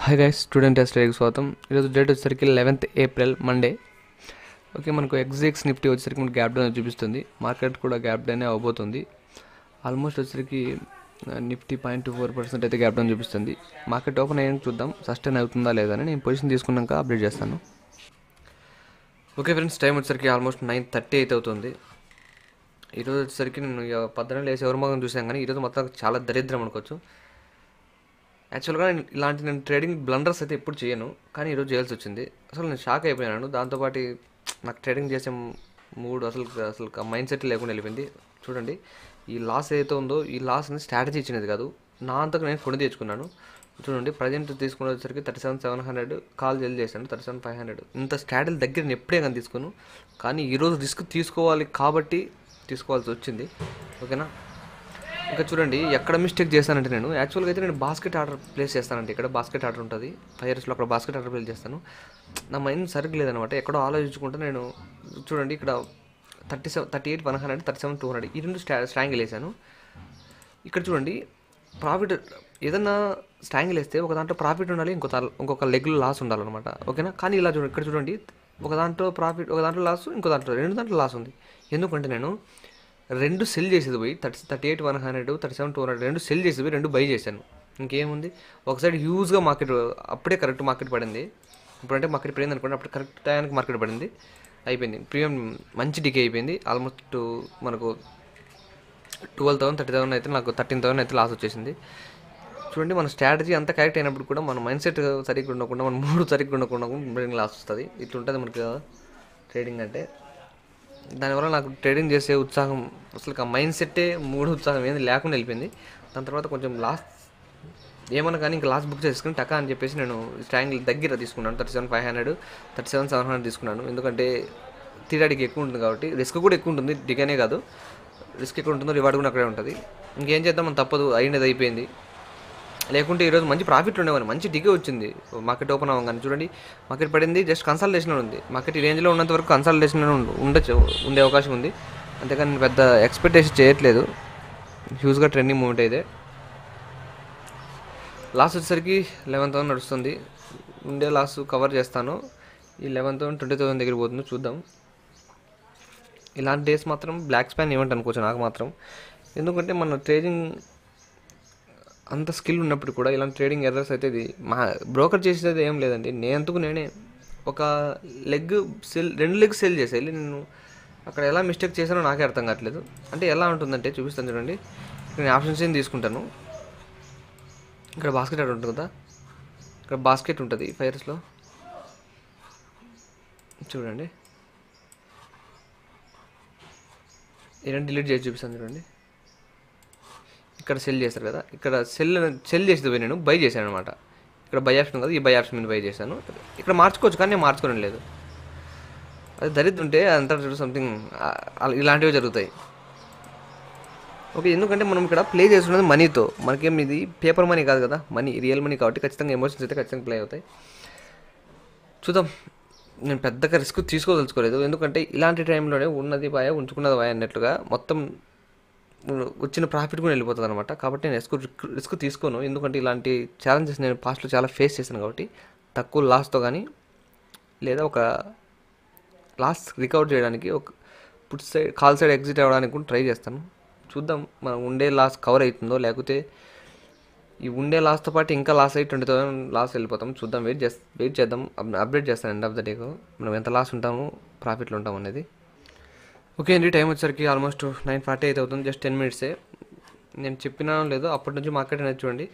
hi guys student టెస్ట్కి స్వాగతం ఈరోజు డేట్ వచ్చేసరికి లెవెన్త్ ఏప్రిల్ మండే ఓకే మనకు ఎగ్జిక్స్ నిఫ్టీ వచ్చేసరికి మనకు గ్యాప్ డౌన్ చూపిస్తుంది మార్కెట్ కూడా గ్యాప్ డౌన్ అవబోతుంది ఆల్మోస్ట్ వచ్చేసరికి Nifty point two four percent అయితే గ్యాప్ డౌన్ చూపిస్తుంది మార్కెట్ ఓపెన్ అయ్యాక చూద్దాం సస్టైన్ అవుతుందా లేదా అని నేను పొజిషన్ తీసుకున్నాక అప్డేట్ చేస్తాను ఓకే ఫ్రెండ్స్ టైం వచ్చేసరికి ఆల్మోస్ట్ నైన్ థర్టీ అయితే అవుతుంది ఈరోజు వచ్చేసరికి నేను ఇక పద్దెనిమిది లేసి ఎవరి మొగం చూసాను కానీ ఈరోజు మొత్తం చాలా దరిద్రం అనుకోవచ్చు యాక్చువల్గా నేను ఇలాంటి నేను ట్రేడింగ్ బ్లండర్స్ అయితే ఎప్పుడు చేయను కానీ ఈరోజు చేయాల్సి వచ్చింది అసలు నేను షాక్ అయిపోయాను దాంతోపాటు నాకు ట్రేడింగ్ చేసే మూడు అసలు అసలు మైండ్ సెట్ లేకుండా వెళ్ళిపోయింది చూడండి ఈ లాస్ ఏదైతే ఉందో ఈ లాస్ని స్ట్రాటజీ ఇచ్చినది కాదు నా అంతకు నేను కొని తెచ్చుకున్నాను చూడండి ప్రజెంట్ తీసుకుని వచ్చేసరికి thirty seven seven hundred call జల్ది చేశాను థర్టీ సెవెన్ ఫైవ్ హండ్రెడ్ ఇంత స్ట్రాటజీ దగ్గర నేను ఎప్పుడే కానీ తీసుకోను కానీ ఈరోజు రిస్క్ తీసుకోవాలి కాబట్టి తీసుకోవాల్సి వచ్చింది ఓకేనా ఇంకా చూడండి ఎక్కడ మిస్టేక్ చేస్తానంటే నేను యాక్చువల్గా అయితే నేను బాస్కెట్ ఆర్డర్ ప్లేస్ చేస్తానంటే ఇక్కడ బాస్కెట్ ఆర్డర్ ఉంటుంది ఫైవ్ ఇయర్స్లో అక్కడ బాస్కెట్ ఆర్డర్ ప్లేస్ చేస్తాను నా మైండ్ సరిగ్గా లేదనమాట ఎక్కడో ఆలోచించుకుంటే నేను చూడండి ఇక్కడ thirty seven thirty eight one hundred thirty seven two hundred ఈ రెండు స్టా స్ట్రాంగిల్ వేసాను ఇక్కడ చూడండి ప్రాఫిట్ ఏదన్నా స్ట్రాంగిల్ వేస్తే ఒక దాంట్లో ప్రాఫిట్ ఉండాలి ఇంకో దా- ఇంకొక లెగ్లో లాస్ ఉండాలన్నమాట ఓకేనా కానీ ఇలా చూడండి ఇక్కడ చూడండి ఒక దాంట్లో ప్రాఫిట్ ఒక దాంట్లో లాస్ ఇంకో దాంట్లో రెండు దాంట్లో లాస్ ఉంది ఎందుకంటే నేను రెండు సెల్ చేసేది పోయి thirty thirty eight one hundred thirty seven two hundred రెండు సెల్ చేసేది పోయి రెండు బై చేశాను ఇంకేముంది ఒక సైడ్ హ్యూజ్గా మార్కెట్ అప్పుడే కరెక్ట్ మార్కెట్ పడింది ఇప్పుడంటే మార్కెట్ పడింది అనుకోండి అప్పుడు కరెక్ట్ టైంకి మార్కెట్ పడింది అయిపోయింది ప్రీమియం మంచి డికే అయిపోయింది ఆల్మోస్ట్ మనకు ట్వెల్వ్ థౌసండ్ థర్టీ థౌసండ్ అయితే నాకు థర్టీన్ థౌసండ్ అయితే లాస్ వచ్చేసింది చూడండి మన స్ట్రాటజీ అంతా కరెక్ట్ అయినప్పుడు కూడా మన మైండ్ సెట్ సరిగ్గా ఉండకుండా మన మూడు సరిగ్గా ఉండకుండా బ్రెయిన్ లాస్ వస్తుంది ఇట్లా ఉంటుంది మనకి ట్రేడింగ్ అంటే దానివల్ల నాకు ట్రేడింగ్ చేసే ఉత్సాహం అసలు ఆ మైండ్ సెట్టే మూడు ఉత్సాహం ఏంది లేకుండా వెళ్ళిపోయింది దాని తర్వాత కొంచెం లాస్ట్ ఏమన్నా కానీ ఇంకా లాస్ట్ బుక్ చేసుకుని టకా అని చెప్పేసి నేను స్ట్రాంగిల్ దగ్గర తీసుకున్నాను thirty seven five hundred thirty seven seven hundred తీసుకున్నాను ఎందుకంటే తీరాడికి ఎక్కువ ఉంటుంది కాబట్టి రిస్క్ కూడా ఎక్కువ ఉంటుంది డిగనే కాదు రిస్క్ ఎక్కువ ఉంటుందో రివార్డ్ కూడా అక్కడే ఉంటుంది ఇంకేం చేద్దాం మనం తప్పదు అయినది అయిపోయింది లేకుంటే ఈరోజు మంచి ప్రాఫిట్ ఉండేవాని మంచి డిగే వచ్చింది మార్కెట్ ఓపెన్ అవ్వగానే చూడండి మార్కెట్ పడింది జస్ట్ కన్సల్టేషన్ ఉంది మార్కెట్ ఈ రేంజ్లో ఉన్నంత వరకు కన్సల్టేషన్ ఉండొచ్చు ఉండే అవకాశం ఉంది అంతేకాని నేను పెద్ద ఎక్స్పెక్టేషన్ చేయట్లేదు హ్యూజ్గా ట్రెండింగ్ మూమెంట్ అయితే లాస్ట్ వచ్చేసరికి లెవెన్ థౌసండ్ నడుస్తుంది ఉండే లాస్ కవర్ చేస్తాను ఈ లెవెన్ థౌసండ్ ట్వంటీ థౌసండ్ దగ్గర పోతుంది చూద్దాం ఇలాంటి డేస్ మాత్రం బ్లాక్ స్పాన్ ఏమంట అనుకోవచ్చు నాకు మాత్రం ఎందుకంటే మన ట్రేడింగ్ అంత స్కిల్ ఉన్నప్పుడు కూడా ఇలాంటి ట్రేడింగ్ ఎర్రర్స్ అయితే ఇది మా బ్రోకర్ చేసేది ఏం లేదండి నేనంతకు నేనే ఒక లెగ్ సెల్ రెండు లెగ్ సెల్ చేసేయాలి నేను అక్కడ ఎలా మిస్టేక్ చేశానో నాకే అర్థం కావట్లేదు అంటే ఎలా ఉంటుందంటే చూపిస్తాను చూడండి ఇక్కడ నేను ఆప్షన్స్ ఏం తీసుకుంటాను ఇక్కడ బాస్కెట్ అక్కడ ఉంటుంది కదా ఇక్కడ బాస్కెట్ ఉంటుంది ఫైర్స్లో చూడండి ఏదైనా డిలీట్ చేసి చూపిస్తాను చూడండి ఇక్కడ సెల్ చేస్తారు కదా ఇక్కడ సెల్ సెల్ చేసేది పోయి నేను బై చేశాను అనమాట ఇక్కడ బై ఆప్షన్ కదా ఈ బై ఆప్షన్ మీద బై చేశాను ఇక్కడ మార్చుకోవచ్చు కానీ నేను మార్చుకోవడం లేదు అది దరిద్రం ఉంటే అంతా సంథింగ్ ఇలాంటివి జరుగుతాయి ఓకే ఎందుకంటే మనం ఇక్కడ ప్లే చేస్తున్నది మనీతో మనకేం ఇది పేపర్ మనీ కాదు కదా మనీ రియల్ మనీ కాబట్టి ఖచ్చితంగా ఎమోషన్స్ అయితే ఖచ్చితంగా ప్లే అవుతాయి చూద్దాం నేను పెద్దగా రిస్క్ తీసుకోదలుచుకోలేదు ఎందుకంటే ఇలాంటి టైంలోనే ఉన్నది బాయ ఉంచుకున్నది బాయ అన్నట్లుగా మొత్తం వచ్చిన ప్రాఫిట్ కూడా వెళ్ళిపోతుంది అనమాట కాబట్టి నేను రిస్క్ రిస్క్ తీసుకోను ఎందుకంటే ఇలాంటి ఛాలెంజెస్ నేను పాస్ట్లో చాలా ఫేస్ చేశాను కాబట్టి తక్కువ లాస్తో కానీ లేదా ఒక లాస్ రికవర్ చేయడానికి ఒక put side call side exit అవ్వడానికి కూడా ట్రై చేస్తాను చూద్దాం మనం ఉండే లాస్ కవర్ అవుతుందో లేకపోతే ఈ ఉండే లాస్తో పాటు ఇంకా లాస్ అయ్యి ట్వంటీ థౌసండ్ లాస్ వెళ్ళిపోతాం చూద్దాం వెయిట్ చేస్ వెయిట్ చేద్దాం అప్డేట్ చేస్తాను ఎండ్ ఆఫ్ ద డేకు మనం ఎంత లాస్ ఉంటాము ప్రాఫిట్లో ఉంటాం అనేది ఓకే అండి టైం వచ్చేసరికి ఆల్మోస్ట్ నైన్ ఫార్టీ అయితే అవుతుంది జస్ట్ టెన్ మినిట్సే నేను చెప్పినా లేదో అప్పటి నుంచి మార్కెట్ అనేది చూడండి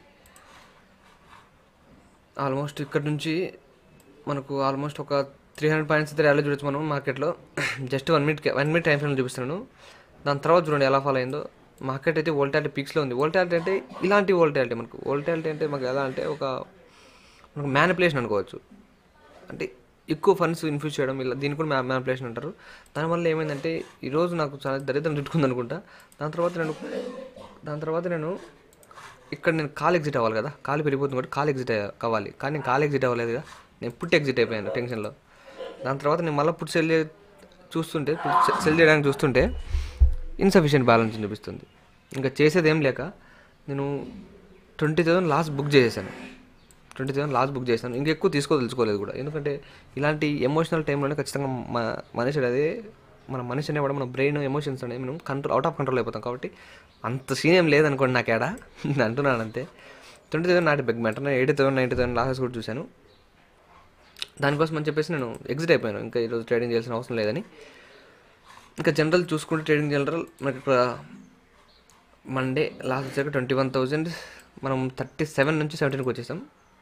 ఆల్మోస్ట్ ఇక్కడ నుంచి మనకు ఆల్మోస్ట్ ఒక త్రీ హండ్రెడ్ పాయింట్స్ అయితే ర్యాలీ చూడొచ్చు మనం మార్కెట్లో just one minute one minute time frame చూపిస్తున్నాను దాని తర్వాత చూడండి ఎలా ఫాలో అయిందో మార్కెట్ అయితే వోల్టాలిటీ పీక్స్లో ఉంది వోల్టాలిటీ అంటే ఇలాంటి వోల్టాలిటీ మనకు వోల్టాలిటీ అంటే మనకు ఎలా అంటే ఒక మనకు మ్యానిపులేషన్ అనుకోవచ్చు అంటే ఎక్కువ ఫండ్స్ ఇన్ఫ్యూజ్ చేయడం ఇలా దీన్ని కూడా మ్యా మ్యానిపులేషన్ అంటారు దానివల్ల ఏమైందంటే ఈరోజు నాకు చాలా దరిద్రం చుట్టుకుంది అనుకుంటా దాని తర్వాత నేను దాని తర్వాత నేను ఇక్కడ నేను కాల్ ఎగ్జిట్ అవ్వాలి కదా కాలు పెరిగిపోతుంది కాబట్టి కాల్ ఎగ్జిట్ కావాలి కానీ నేను కాల్ ఎగ్జిట్ అవ్వలేదుగా నేను పుట్ ఎగ్జిట్ అయిపోయాను టెన్షన్లో దాని తర్వాత నేను మళ్ళీ పుట్ సెల్ చూస్తుంటే సెల్ చేయడానికి చూస్తుంటే ఇన్సఫిషియెంట్ బ్యాలెన్స్ చూపిస్తుంది ఇంకా చేసేది ఏం లేక నేను ట్వంటీ థౌసండ్ లాస్ట్ బుక్ చేసేసాను ట్వంటీ సెవెన్ లాస్ట్ బుక్ చేశాను ఇంకెక్కువ తీసుకోదలుచుకోలేదు కూడా ఎందుకంటే ఇలాంటి ఎమోషనల్ టైంలోనే ఖచ్చితంగా మన మనిషి అదే మన మనిషి అనేవాడు మన బ్రెయిన్ ఎమోషన్స్ అనేవి మనం కంట్రోల్ అవుట్ ఆఫ్ కంట్రోల్ అయిపోతాం కాబట్టి అంత సీన్ ఏం లేదనుకోండి నాకు ఏడా అంటున్నాను అంతే twenty thousand not a big matter నేను eighty thousand ninety thousand losses కూడా చూశాను దానికోసం అని చెప్పేసి నేను ఎగ్జిట్ అయిపోయాను ఇంకా ఈరోజు ట్రేడింగ్ చేయాల్సిన అవసరం లేదని ఇంకా జనరల్ చూసుకుంటే ట్రేడింగ్ జనరల్ మనకి ఇక్కడ మండే లాస్ట్ వచ్చాక ట్వంటీ వన్ థౌజండ్ మనం థర్టీ సెవెన్ నుంచి సెవెంటీన్కి వచ్చేసాం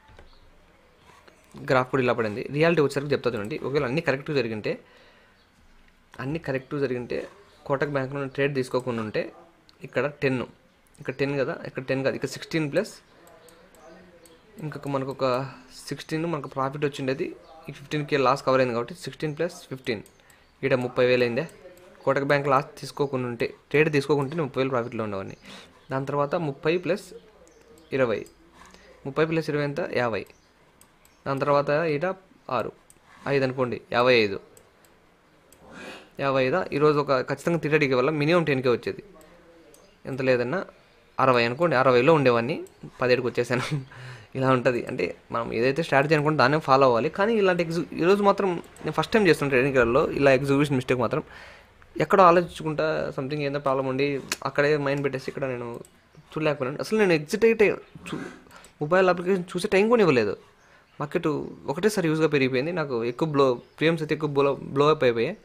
గ్రాఫ్ కూడా ఇలా పడింది రియాలిటీ వచ్చేసరికి చెప్తా చూడండి ఒకవేళ అన్నీ కరెక్ట్గా జరిగింటే అన్నీ కరెక్ట్గా జరిగింటే కోటక్ బ్యాంక్లో ట్రేడ్ తీసుకోకుండా ఉంటే ఇక్కడ టెన్ ఇక్కడ టెన్ కదా ఇక్కడ టెన్ కాదు ఇక్కడ సిక్స్టీన్ ప్లస్ ఇంకొక మనకు ఒక సిక్స్టీన్ మనకు ప్రాఫిట్ వచ్చిండేది ఈ ఫిఫ్టీన్కి లాస్ కవర్ అయింది కాబట్టి సిక్స్టీన్ ప్లస్ ఫిఫ్టీన్ ఇక్కడ ముప్పై వేలు అయిందే కోటక్ బ్యాంక్ లాస్ తీసుకోకుండా ఉంటే ట్రేడ్ తీసుకోకుంటే నేను ముప్పై వేలు ప్రాఫిట్లో ఉండేవాడిని దాని తర్వాత ముప్పై ప్లస్ ఇరవై ముప్పై ప్లస్ ఇరవై ఎంత యాభై దాని తర్వాత ఈట ఆరు ఐదు అనుకోండి యాభై ఐదు యాభై ఐదా ఈరోజు ఒక ఖచ్చితంగా తిరగడికి వల్ల మినిమం టెన్కే వచ్చేది ఎంత లేదన్నా అరవై అనుకోండి అరవైలో ఉండేవాడిని పదిహేడుకి వచ్చేసాను ఇలా ఉంటుంది అంటే మనం ఏదైతే స్ట్రాటజీ అనుకుంటే దాన్నే ఫాలో అవ్వాలి కానీ ఇలాంటి ఎగ్జి ఈరోజు మాత్రం నేను ఫస్ట్ టైం చేస్తున్న ట్రేడింగ్ లో ఇలా ఎగ్జిక్యూషన్ మిస్టేక్ మాత్రం ఎక్కడో ఆలోచించుకుంటా సంథింగ్ ఏదో ప్రాబ్లం ఉండి అక్కడే మైండ్ పెట్టేసి ఇక్కడ నేను చూడలేకపోయాను అసలు నేను ఎగ్జిట్ అయితే చూ మొబైల్ అప్లికేషన్ చూసే టైం కూడా ఇవ్వలేదు మార్కెట్ ఒకటేసారి యూజ్గా పెరిగిపోయింది నాకు ఎక్కువ బ్లో ప్రీమియమ్స్ అయితే ఎక్కువ బ్లో బ్లో అప్ అయిపోయాయి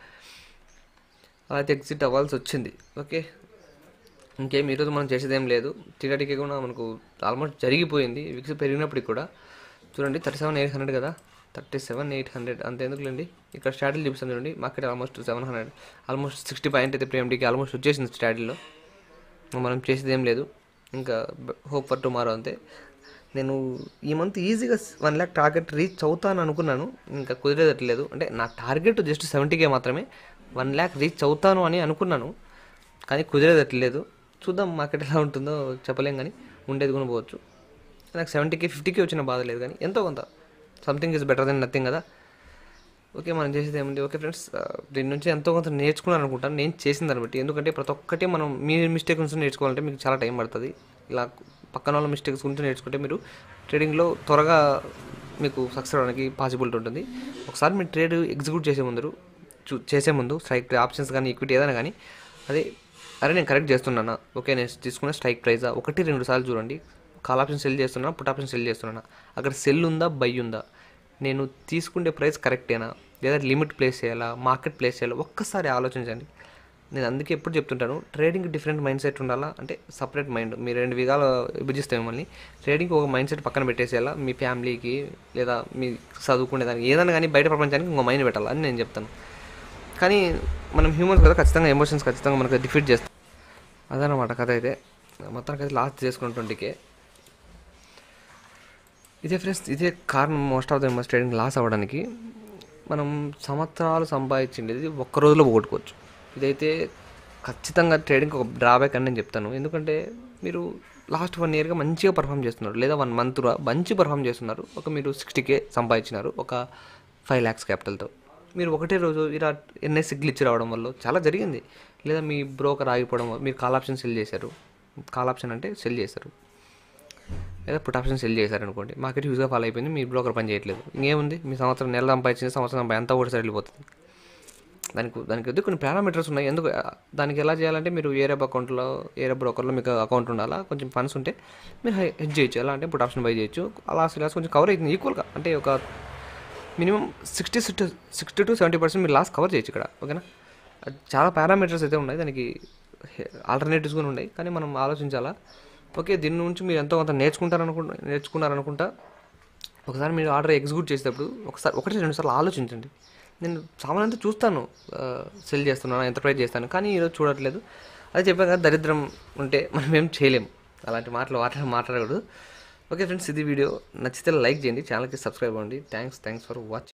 అలా అయితే ఎగ్జిట్ అవ్వాల్సి వచ్చింది ఓకే ఇంకేం ఈరోజు మనం చేసేది ఏం లేదు టీడీకి కూడా మనకు ఆల్మోస్ట్ జరిగిపోయింది విక్స్ పెరిగినప్పటికి కూడా చూడండి థర్టీ సెవెన్ ఎయిట్ హండ్రెడ్ కదా థర్టీ సెవెన్ ఎయిట్ హండ్రెడ్ అంతే ఎందుకులేండి ఇక్కడ స్టాటిల్ చూపిస్తాను చూడండి market almost seven hundred almost sixty point అయితే ప్రేమ్డీకి ఆల్మోస్ట్ వచ్చేసింది స్టాటిల్లో మనం చేసేది ఏం లేదు ఇంకా హోప్ ఫర్ టుమారో అంతే నేను ఈ మంత్ ఈజీగా వన్ ల్యాక్ టార్గెట్ రీచ్ అవుతాను అనుకున్నాను ఇంకా కుదిరేదట్లేదు అంటే నా టార్గెట్ జస్ట్ సెవెంటీకే మాత్రమే వన్ ల్యాక్ రీచ్ అవుతాను అని అనుకున్నాను కానీ కుదిరేదట్లేదు చూద్దాం మార్కెట్ ఎలా ఉంటుందో చెప్పలేం కానీ ఉండేది కూడా పోవచ్చు నాకు సెవెంటీకి ఫిఫ్టీకి వచ్చిన బాధ లేదు కానీ ఎంతో కొంత something is better then nothing కదా ఓకే మనం చేసేది ఏముంది ఓకే ఫ్రెండ్స్ దీని నుంచి ఎంతో కొంత నేర్చుకున్నాను అనుకుంటాను నేను చేసిన దాన్ని బట్టి ఎందుకంటే ప్రతి ఒక్కటి మనం మీ మిస్టేక్స్ నుంచి నేర్చుకోవాలంటే మీకు చాలా టైం పడుతుంది ఇలా పక్కన వాళ్ళ మిస్టేక్స్ గురించి నేర్చుకుంటే మీరు ట్రేడింగ్లో త్వరగా మీకు సక్సెస్ అవడానికి పాసిబిలిటీ ఉంటుంది ఒకసారి మీరు ట్రేడ్ ఎగ్జిక్యూట్ చేసే ముందు చూ చేసే ముందు స్ట్రైక్ ఆప్షన్స్ కానీ ఈక్విటీ ఏదైనా కానీ అదే అరే నేను కరెక్ట్ చేస్తున్నానా ఓకే నేను తీసుకున్న స్ట్రైక్ ప్రైజా ఒకటి రెండు సార్లు చూడండి కాల్ ఆప్షన్ సెల్ చేస్తున్నా పుట్ ఆప్షన్ సెల్ చేస్తున్నా అక్కడ సెల్ ఉందా బై ఉందా నేను తీసుకునే ప్రైస్ కరెక్టేనా లేదా లిమిట్ ప్లేస్ చేయాలా మార్కెట్ ప్లేస్ చేయాలా ఒక్కసారి ఆలోచించండి నేను అందుకే ఎప్పుడు చెప్తుంటాను ట్రేడింగ్ డిఫరెంట్ మైండ్ సెట్ ఉండాలా అంటే సపరేట్ మైండ్ మీరు రెండు విధాలు విభజిస్తే మిమ్మల్ని ట్రేడింగ్కి ఒక మైండ్ సెట్ పక్కన పెట్టేసేయాలా మీ ఫ్యామిలీకి లేదా మీ చదువుకునే దానికి ఏదైనా కానీ బయట ప్రపంచానికి ఇంకో మైండ్ పెట్టాలి అని నేను చెప్తాను కానీ మనం హ్యూమన్స్ కదా ఖచ్చితంగా ఎమోషన్స్ ఖచ్చితంగా మనకు డిఫీట్ చేస్తాం అదనమాట కథ అయితే మొత్తానికి అయితే లాస్ట్ చేసుకున్న ట్వంటీకే ఇదే ఫ్రెండ్స్ ఇదే కారణం most of the must trading loss అవ్వడానికి మనం సంవత్సరాలు సంపాదించింది ఒక్క రోజులో పోగొట్టుకోవచ్చు ఇదైతే ఖచ్చితంగా ట్రేడింగ్ ఒక డ్రాబ్యాక్ అని నేను చెప్తాను ఎందుకంటే మీరు లాస్ట్ వన్ ఇయర్గా మంచిగా పర్ఫామ్ చేస్తున్నారు లేదా వన్ మంత్ మంచి పర్ఫామ్ చేస్తున్నారు ఒక మీరు సిక్స్టీ కే సంపాదించినారు ఒక ఫైవ్ ల్యాక్స్ క్యాపిటల్తో మీరు ఒకటే రోజు ఇలా ఎన్ఎస్సి గ్లిచ్ రావడం వల్ల చాలా జరిగింది లేదా మీ బ్రోకర్ ఆగిపోవడం వల్ల మీరు కాల్ ఆప్షన్ సెల్ చేశారు కాల్ ఆప్షన్ అంటే సెల్ చేశారు లేదా పుట్ ఆప్షన్ సెల్ చేశారు అనుకోండి మార్కెట్ యూజ్గా ఫాలో అయిపోయింది మీ బ్రోకర్ పని చేయట్లేదు ఇంకేముంది మీ సంవత్సరం నెల సంపాదించింది సంవత్సరం సంపాది అంతా కూడా వెళ్ళిపోతుంది దానికి దానికి వద్ద కొన్ని పారామీటర్స్ ఉన్నాయి ఎందుకు దానికి ఎలా చేయాలంటే మీరు ఏరే అకౌంట్లో ఏరే బ్రోకర్లో మీకు అకౌంట్ ఉండాలా కొంచెం ఫండ్స్ ఉంటే మీరు హెడ్ చేయొచ్చు ఎలా అంటే పుట్ ఆప్షన్ బై చేయొచ్చు అలా లాస్ కొంచెం కవర్ అవుతుంది ఈక్వల్గా అంటే ఒక minimum sixty sixty sixty to seventy percent మీరు లాస్ కవర్ చేయొచ్చు ఇక్కడ ఓకేనా అది చాలా పారామీటర్స్ అయితే ఉన్నాయి దానికి ఆల్టర్నేటివ్స్ కూడా ఉన్నాయి కానీ మనం ఆలోచించాలా ఓకే దీని నుంచి మీరు ఎంతో కొంత నేర్చుకుంటారనుకుంటా నేర్చుకున్నారనుకుంటా ఒకసారి మీరు ఆర్డర్ ఎగ్జిక్యూట్ చేసేటప్పుడు ఒకసారి ఒకటి రెండు సార్లు ఆలోచించండి నేను సామాన్ అంతా చూస్తాను సెల్ చేస్తున్నాను ఎంత ప్రైస్ చేస్తాను కానీ ఈరోజు చూడట్లేదు అదే చెప్పాను కదా దరిద్రం ఉంటే మనం ఏం చేయలేం అలాంటి మాటలు మాట్లాడ మాట్లాడకూడదు ఓకే ఫ్రెండ్స్ ఇది వీడియో నచ్చితే లైక్ చేయండి ఛానల్కి సబ్స్క్రైబ్ అవ్వండి థ్యాంక్స్ థ్యాంక్స్ ఫర్ వాచింగ్